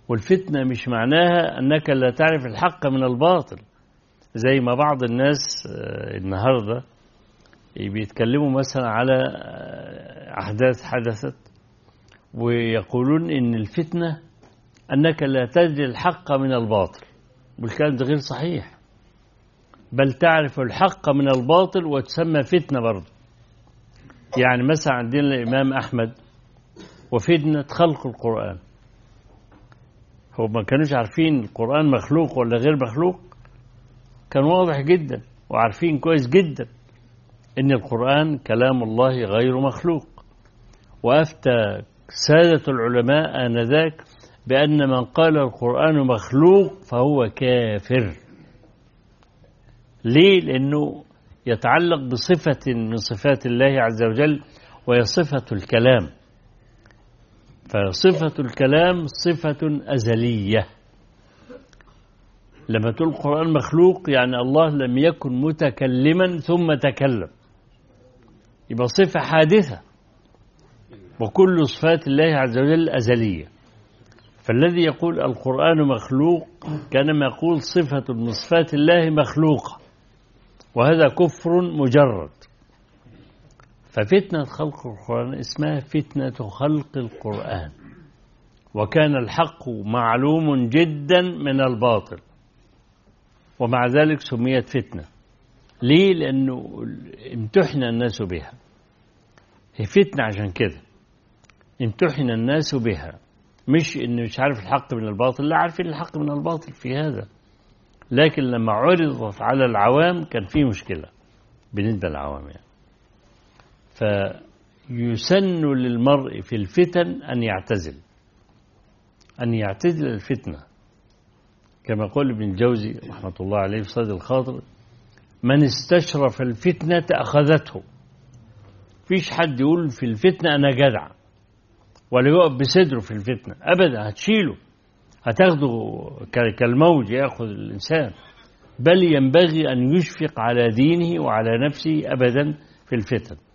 والفتنة مش معناها أنك لا تعرف الحق من الباطل زي ما بعض الناس النهاردة بيتكلموا مثلا على أحداث حدثت ويقولون إن الفتنة أنك لا تدري الحق من الباطل والكلام ده غير صحيح بل تعرف الحق من الباطل وتسمى فتنة برضه يعني مثلا عندنا الإمام أحمد وفتنة خلق القرآن هو ما كانوش عارفين القرآن مخلوق ولا غير مخلوق كان واضح جدا وعارفين كويس جدا إن القرآن كلام الله غير مخلوق وأفتى سادة العلماء آنذاك بأن من قال القرآن مخلوق فهو كافر ليه؟ لأنه يتعلق بصفة من صفات الله عز وجل وهي صفة الكلام فصفة الكلام صفة أزلية لما تقول القرآن مخلوق يعني الله لم يكن متكلما ثم تكلم يبقى صفة حادثة وكل صفات الله عز وجل أزلية فالذي يقول القرآن مخلوق كانما يقول صفة من صفات الله مخلوقة وهذا كفر مجرد ففتنة خلق القرآن اسمها فتنة خلق القرآن وكان الحق معلوم جدا من الباطل ومع ذلك سميت فتنة ليه؟ لأنه امتحن الناس بها هي فتنة عشان كده امتحن الناس بها مش إنه مش عارف الحق من الباطل لا عارفين الحق من الباطل في هذا لكن لما عرضت على العوام كان في مشكلة بالنسبة للعوام يعني فيسن للمرء في الفتن أن يعتزل أن يعتزل الفتنة كما قال ابن الجوزي رحمة الله عليه في صيد الخاطر من استشرف الفتنة أخذته فيش حد يقول في الفتنة أنا جدع ولا يقف بصدره في الفتنة أبدا هتشيله هتاخده كالموج ياخذ الإنسان بل ينبغي أن يشفق على دينه وعلى نفسه أبدا في الفتن